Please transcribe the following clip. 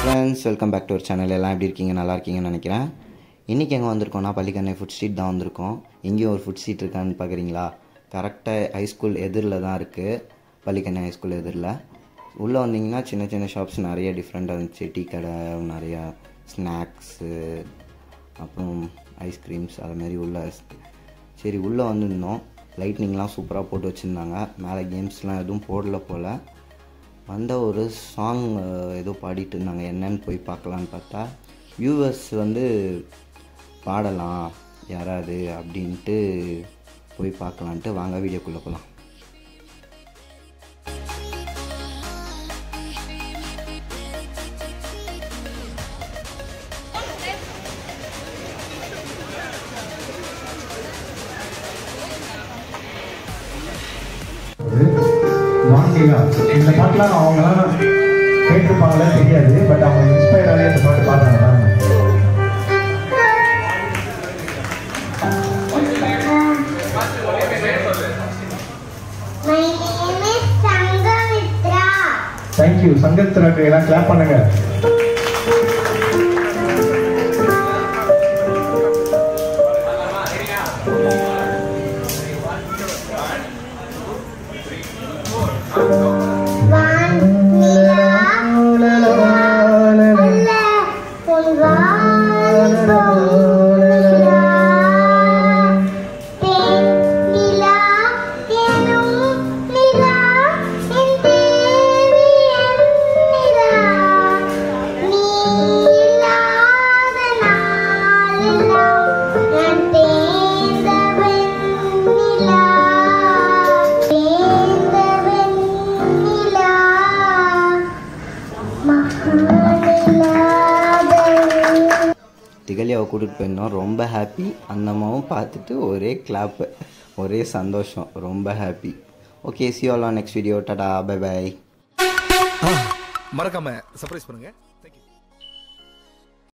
Friends welcome back to ஒரு channel எல்லாம் எப்படி இருக்கீங்க நல்லா இருக்கீங்கன்னு நினைக்கிறேன் இன்றைக்கி எங்கே வந்திருக்கோம்னா பள்ளிக்கண்ணை ஃபுட் ஸ்ட்ரீட் தான் வந்திருக்கோம் இங்கேயும் ஒரு ஃபுட் ஸ்ட்ரீட் இருக்கான்னு பார்க்குறீங்களா கரெக்டாக ஹைஸ்கூல் எதிரில் தான் இருக்குது பள்ளிக்கண்ணை ஹைஸ்கூல் எதிரில் உள்ளே வந்தீங்கன்னா சின்ன சின்ன ஷாப்ஸ் நிறைய டிஃப்ரெண்ட்டாக இருந்துச்சு டீ கடை நிறையா ஸ்நாக்ஸு அப்புறம் ஐஸ்கிரீம்ஸ் அது மாதிரி உள்ள சரி உள்ளே வந்திருந்தோம் லைட்னிங்லாம் சூப்பராக போட்டு வச்சுருந்தாங்க மேலே கேம்ஸ்லாம் எதுவும் போடல போல் வந்த ஒரு சாங் ஏதோ பாடிட்டு இருந்தாங்க என்னன்னு போய் பார்க்கலான்னு பார்த்தா வியூவர்ஸ் வந்து பாடலாம் யாராவது அப்படின்ட்டு போய் பார்க்கலான்ட்டு வாங்க வீடியோக்குள்ளே போகலாம் வாங்கிலா இந்த பாட்டுலாம் அவங்களாம் கேட்டிருப்பாங்களே தெரியாது பட் அவங்க இன்ஸ்பயர் ஆகி இந்த பாட்டு பாடுறாங்க பாருங்க. My name is Sangamitra. Thank you சங்கத்திற்கு எல்லாம் கிளாப் பண்ணுங்க Vanilla, உள்ள உன் வால் போனிலா. தேனிலா, எனும் நிலா, என் தேவி என் நிலா. நீ இல்லாத நாளெல்லாம் நான் தேர்ந்த வெண்ணிலா. தேர்ந்த வெண்ணிலா. மகாநிலாவே. திகலியாவை கூட்டிகிட்டு போயிருந்தோம் ரொம்ப ஹாப்பி அந்த அம்மாவும் பார்த்துட்டு ஒரே கிளாப்பு ஒரே சந்தோஷம் ரொம்ப happy okay see all next video டாடா பை பை மறக்காம சர்ப்ரைஸ் பண்ணுங்க